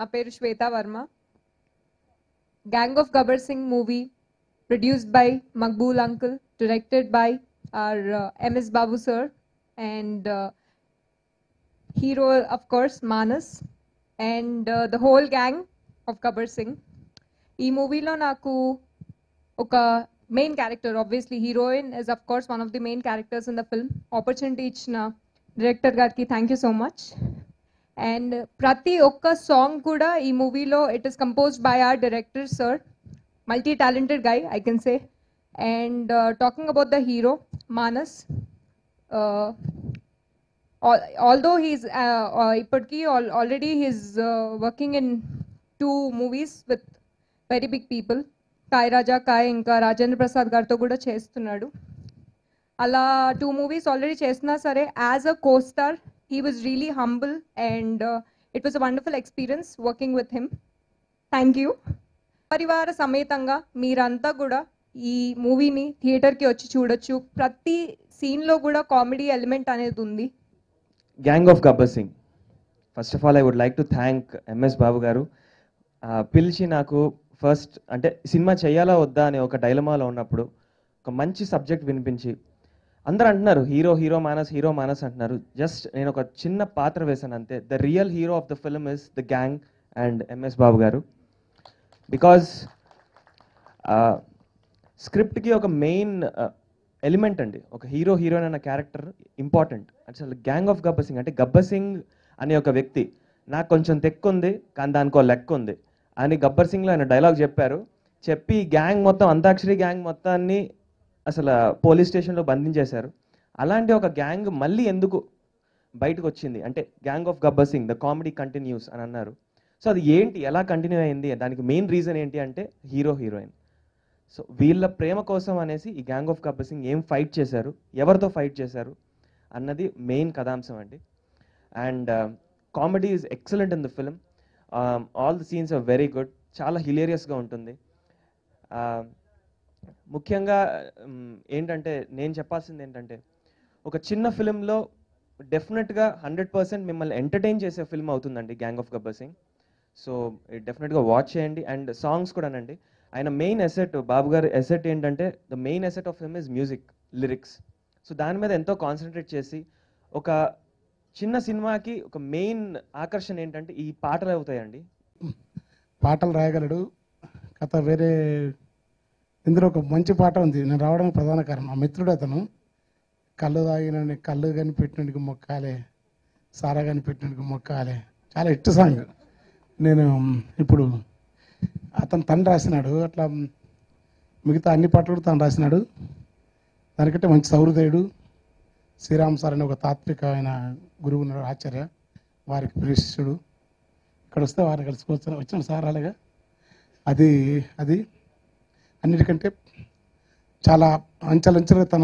నా పేరు Swetha Varma Gang of Gabbar Singh movie produced by Maqbool uncle directed by R MS Babu sir and hero of course Manas and the whole gang of Gabbar Singh ఈ మూవీలో నాకు ఒక main character obviously heroine is of course one of the main characters in the film opportunity ఇచ్చిన director గారికి thank you so much and ప్రతి ఒక్క song కూడా ఈ మూవీలో it is composed by are director sir multi talented guy I can say and talking about the hero Manas although he's ఇప్పటికీ already he's working in two movies with very big people కాయ్ రాజా కాయ్ ఇంకా రాజేంద్ర ప్రసాద్ గారితో కూడా చేస్తున్నాడు అలా టూ మూవీస్ ఆల్రెడీ చేసినా సరే as a co star he was really humble and it was a wonderful experience working with him thank you పరివార సమేతంగా మీరంతా కూడా ఈ మూవీని థియేటర్కి వచ్చి చూడొచ్చు ప్రతి సీన్లో కూడా కామెడీ ఎలిమెంట్ అనేది ఉంది Gang of Gabbar Singh first of all I would like to thank MS Babu గారు ఆ, పిలిచి నాకు ఫస్ట్ అంటే సినిమా చేయాలా వద్దా అనే ఒక డైలమాలో ఉన్నప్పుడు ఒక మంచి సబ్జెక్ట్ వినిపించి అందరూ అంటున్నారు hero hero Manas hero Manas అంటున్నారు జస్ట్ నేను ఒక చిన్న పాత్ర వేశాను అంతే the real hero of the film is the gang and MS Babu గారు బికాజ్ స్క్రిప్ట్కి ఒక మెయిన్ ఎలిమెంట్ అండి ఒక హీరో హీరోయిన్ అన్న క్యారెక్టర్ ఇంపార్టెంట్ అసలు గ్యాంగ్ ఆఫ్ గబ్బర్ సింగ్ అంటే గబ్బర్ సింగ్ అనే ఒక వ్యక్తి నాకు కొంచెం తెక్కు ఉంది కానీ దానికో లెక్క ఉంది అని గబ్బర్ సింగ్లో ఆయన డైలాగ్ చెప్పారు చెప్పి గ్యాంగ్ మొత్తం అంతాక్షరి గ్యాంగ్ మొత్తాన్ని అసలు పోలీస్ స్టేషన్లో బంధించేశారు అలాంటి ఒక గ్యాంగ్ మళ్ళీ ఎందుకు బయటకు వచ్చింది అంటే Gang of Gabbar Singh the comedy continues అని అన్నారు సో అది ఏంటి ఎలా కంటిన్యూ అయింది దానికి మెయిన్ రీజన్ ఏంటి అంటే హీరో హీరోయిన్ సో వీళ్ళ ప్రేమ కోసం అనేసి ఈ గ్యాంగ్ ఆఫ్ గబ్బర్ సింగ్ ఏం ఫైట్ చేశారు ఎవరితో ఫైట్ చేశారు అన్నది మెయిన్ కథాంశం అండి and comedy is excellent in the film all the scenes are very good చాలా హిలేరియస్గా ఉంటుంది Uh, ముఖ్యంగా um, ఏంటంటే నేను చెప్పాల్సింది ఏంటంటే ఒక చిన్న ఫిలింలో డెఫినెట్గా హండ్రెడ్ పర్సెంట్ మిమ్మల్ని ఎంటర్టైన్ చేసే ఫిల్మ్ అవుతుందండి Gang of Gabbar Singh so డెఫినెట్గా వాచ్ చేయండి అండ్ సాంగ్స్ కూడానండి ఆయన మెయిన్ ఎసెట్ బాబు గారి ఎసెట్ ఏంటంటే the main asset of him is music lyrics so దాని మీద ఎంతో కాన్సన్ట్రేట్ చేసి ఒక చిన్న సినిమాకి ఒక మెయిన్ ఆకర్షణ ఏంటంటే ఈ పాటలు అవుతాయండి పాటలు రాయగలడు కథ వేరే ఇందులో ఒక మంచి పాట ఉంది నేను రావడానికి ప్రధాన కారణం మా మిత్రుడు అతను కళ్ళు తాగిన కళ్ళు కనిపెట్టినడికి మొక్కాలే సారా కనిపెట్టినడికి మొక్కాలే చాలా హిట్ సాంగ్ నేను ఇప్పుడు అతను తను రాసినాడు అట్లా మిగతా అన్ని పాటలు కూడా తను రాసినాడు దానికంటే మంచి సౌహృదయుడు శ్రీరామ్ సార్ అనే ఒక తాత్వికమైన గురువు ఉన్నాడు ఆచార్య వారికి ప్రియ శిష్యుడు ఇక్కడ వస్తే వారిని కలుసుకోవచ్చు వచ్చిన సార్ అలాగా అది అది అన్నిటికంటే చాలా అంచెలంచెలుగా తన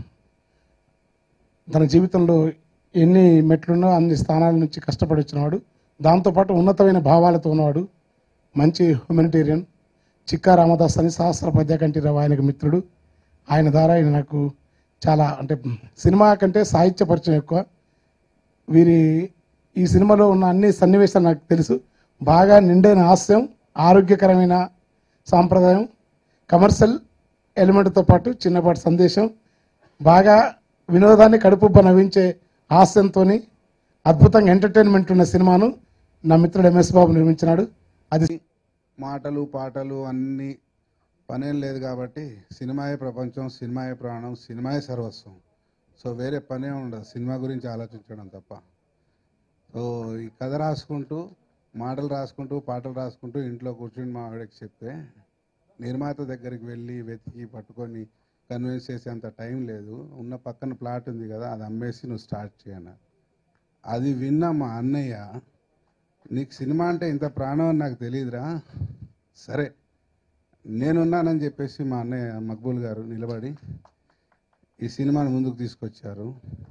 తన జీవితంలో ఎన్ని మెట్లున్నో అన్ని స్థానాల నుంచి కష్టపడి వచ్చినవాడు దాంతోపాటు ఉన్నతమైన భావాలతో ఉన్నవాడు మంచి హ్యూమనిటేరియన్ చిక్కా రామదాస్ అని సహస్ర పద్య కంఠీరావు ఆయనకు మిత్రుడు ఆయన ద్వారా ఆయన నాకు చాలా అంటే సినిమా కంటే సాహిత్య పరిచయం ఎక్కువ వీరి ఈ సినిమాలో ఉన్న అన్ని సన్నివేశాలు నాకు తెలుసు బాగా నిండైన హాస్యం ఆరోగ్యకరమైన సాంప్రదాయం కమర్షియల్ ఎలిమెంట్తో పాటు చిన్నపాటి సందేశం బాగా వినోదాన్ని కడుపుబ్బ నవ్వించే హాస్యంతో అద్భుతంగా ఎంటర్టైన్మెంట్ ఉన్న సినిమాను నా మిత్రుడు ఎంఎస్ బాబు నిర్మించినాడు అది మాటలు పాటలు అన్నీ పనేం లేదు కాబట్టి సినిమాయే ప్రపంచం సినిమాయే ప్రాణం సినిమాయే సర్వస్వం సో వేరే పనే ఉండదు సినిమా గురించి ఆలోచించడం తప్ప సో ఈ కథ రాసుకుంటూ మాటలు రాసుకుంటూ పాటలు రాసుకుంటూ ఇంట్లో కూర్చుని మా ఆవిడకి చెప్తే నిర్మాత దగ్గరికి వెళ్ళి వెతికి పట్టుకొని కన్విన్స్ చేసేంత టైం లేదు ఉన్న పక్కన ప్లాట్ ఉంది కదా అది అమ్మేసి నువ్వు స్టార్ట్ చేయను అది విన్న మా అన్నయ్య నీకు సినిమా అంటే ఇంత ప్రాణం అని నాకు తెలియదురా సరే నేనున్నానని చెప్పేసి మా అన్నయ్య మక్బూల్ గారు నిలబడి ఈ సినిమాని ముందుకు తీసుకొచ్చారు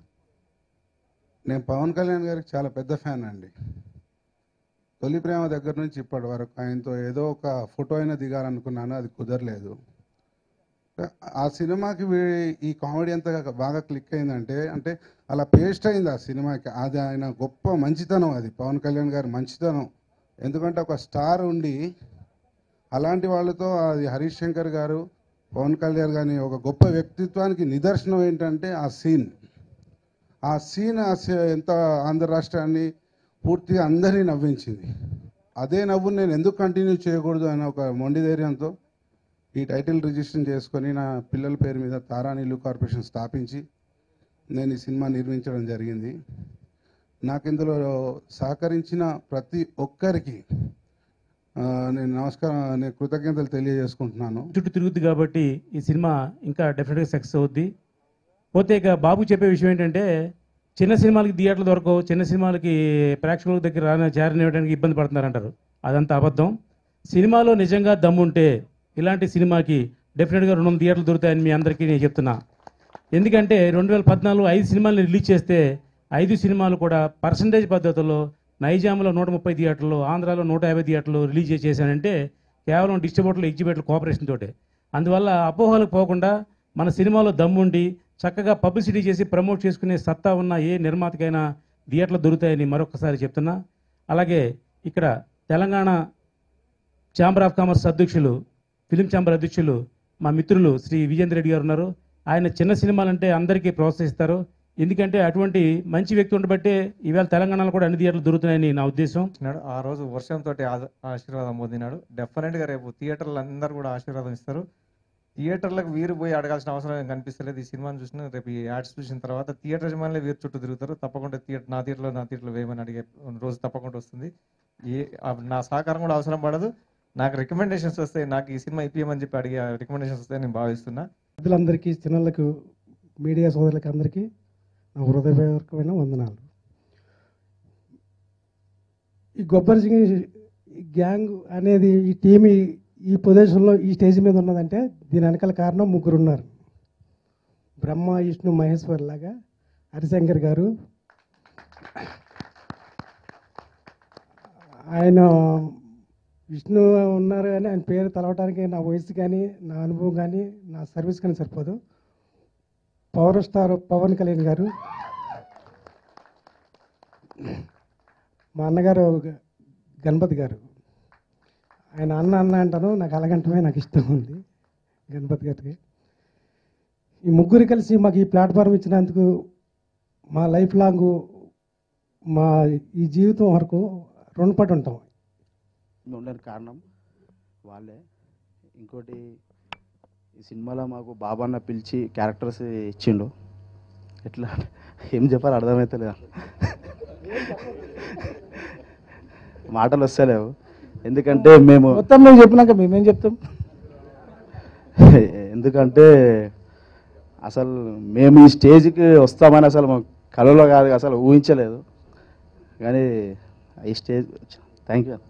నేను పవన్ కళ్యాణ్ గారికి చాలా పెద్ద ఫ్యాన్ అండి తొలి ప్రేమ దగ్గర నుంచి ఇప్పటి వరకు ఆయనతో ఏదో ఒక ఫోటో అయినా దిగాలనుకున్నాను అది కుదరలేదు ఆ సినిమాకి వీ- ఈ కామెడీ ఎంత బాగా క్లిక్ అయిందంటే అంటే అలా పేస్ట్ అయింది ఆ సినిమాకి అది ఆయన గొప్ప మంచితనం అది పవన్ కళ్యాణ్ గారి మంచితనం ఎందుకంటే ఒక స్టార్ ఉండి అలాంటి వాళ్ళతో అది హరీష్ శంకర్ గారు పవన్ కళ్యాణ్ గారి ఒక గొప్ప వ్యక్తిత్వానికి నిదర్శనం ఏంటంటే ఆ సీన్ ఆ సీన్ ఆ సీ- ఎంత ఆంధ్ర రాష్ట్రాన్ని పూర్తిగా అందరినీ నవ్వించింది అదే నవ్వు నేను ఎందుకు కంటిన్యూ చేయకూడదు అనే ఒక మొండి ధైర్యంతో ఈ టైటిల్ రిజిస్ట్రేషన్ చేసుకొని నా పిల్లల పేరు మీద తారా నీళ్ళు కార్పొరేషన్ స్థాపించి నేను ఈ సినిమా నిర్మించడం జరిగింది నాకు ఇందులో సహకరించిన ప్రతి ఒక్కరికి ఆ, నేను నమస్కారం నేను కృతజ్ఞతలు తెలియజేసుకుంటున్నాను చుట్టూ తిరుగుద్ది కాబట్టి ఈ సినిమా ఇంకా డెఫినెట్గా సక్సెస్ అవుద్ది పోతే ఇక బాబు చెప్పే విషయం ఏంటంటే చిన్న సినిమాలకి థియేటర్లు దొరకవు చిన్న సినిమాలకి ప్రేక్షకుల దగ్గర రాని చేరనివ్వడానికి ఇబ్బంది పడుతున్నారంటారు అదంతా అబద్ధం సినిమాలో నిజంగా దమ్ముంటే ఇలాంటి సినిమాకి డెఫినెట్గా రెండు వందల థియేటర్లు దొరుకుతాయని మీ అందరికీ నేను చెప్తున్నా ఎందుకంటే రెండు వేల పద్నాలుగు ఐదు సినిమాలను రిలీజ్ చేస్తే ఐదు సినిమాలు కూడా పర్సంటేజ్ పద్ధతిలో నైజాంలో నూట ముప్పై థియేటర్లు ఆంధ్రాలో నూట యాభై థియేటర్లు రిలీజ్ చేశానంటే కేవలం డిస్ట్రిబ్యూటర్లు ఎగ్జిబిటర్ల కోఆపరేషన్ తోటే అందువల్ల అపోహలకు పోకుండా మన సినిమాలో దమ్ముండి చక్కగా పబ్లిసిటీ చేసి ప్రమోట్ చేసుకునే సత్తా ఉన్న ఏ నిర్మాతకైనా థియేటర్లు దొరుకుతాయని మరొకసారి చెప్తున్నా అలాగే ఇక్కడ తెలంగాణ ఛాంబర్ ఆఫ్ కామర్స్ అధ్యక్షులు ఫిలిం ఛాంబర్ అధ్యక్షులు మా మిత్రులు శ్రీ విజేంద్ర రెడ్డి గారు ఉన్నారు ఆయన చిన్న సినిమాలంటే అందరికీ ప్రోత్సహిస్తారు ఎందుకంటే అటువంటి మంచి వ్యక్తి ఉండబట్టే ఈవేళ తెలంగాణలో కూడా అన్ని థియేటర్లు దొరుకుతున్నాయని నా ఉద్దేశం ఇచ్చినాడు ఆ రోజు వర్షంతో ఆశీర్వాదం పొందినాడు డెఫినెట్గా రేపు థియేటర్లు అందరూ కూడా ఆశీర్వాదం ఇస్తారు థియేటర్లకు వీరు పోయి అడగాల్సిన అవసరం ఏం కనిపిస్తలేదు ఈ సినిమాని చూసిన రేపు ఈ యాడ్స్ చూసిన తర్వాత థియేటర్ యజమానులే వీరు చుట్టూ తిరుగుతారు తప్పకుండా థియేటర్ నా థియేటర్లో నా థియేటర్లో వేయమని అడిగే రోజు తప్పకుండా వస్తుంది ఏ ఆ నా సహకారం కూడా అవసరం పడదు నాకు రికమెండేషన్స్ వస్తాయి నాకు ఈ సినిమా ఇప్పియమని చెప్పి అడిగే రికమెండేషన్స్ వస్తాయి నేను భావిస్తున్నా పెద్దలందరికీ చిన్నలకు మీడియా సోదరులకి అందరికీ నా హృదయపూర్వకమైన వందనాలు ఈ గొబ్బరి సింగ్ ఈ గ్యాంగ్ అనేది ఈ టీం ఈ- ఈ ప్రదేశంలో ఈ స్టేజ్ మీద ఉన్నదంటే దీని వెనకాల కారణం ముగ్గురు ఉన్నారు బ్రహ్మ విష్ణు మహేశ్వర్ లాగా హరిశంకర్ గారు ఆయన విష్ణు ఉన్నారు కానీ ఆయన పేరు తలవటానికి నా వయసు కానీ నా అనుభవం కానీ నా సర్వీస్ కానీ సరిపోదు పవర్ స్టార్ పవన్ కళ్యాణ్ గారు మా అన్నగారు గణపతి గారు ఆయన అన్న అన్న అంటాను నాకు అలాగంటమే నాకు ఇష్టం ఉంది గణపతి గారికి ఈ ముగ్గురు కలిసి మాకు ఈ ప్లాట్ఫామ్ ఇచ్చినందుకు మా లైఫ్ లాంగ్ మా ఈ జీవితం వరకు రుణపడి ఉంటాం ఉండడానికి కారణం వాళ్ళే ఇంకోటి ఈ సినిమాలో మాకు బాబన్న పిలిచి క్యారెక్టర్స్ ఇచ్చిండు ఎట్లా ఏం చెప్పాలి అర్థమవుతలేదు మాటలు వస్తలేవు ఎందుకంటే మేము మొత్తం మేము చెప్పినాక మేమేం చెప్తాం ఎందుకంటే అసలు మేము ఈ స్టేజ్కి వస్తామని అసలు మా కళలో కాదు అసలు ఊహించలేదు కానీ ఈ స్టేజ్ థ్యాంక్ యూ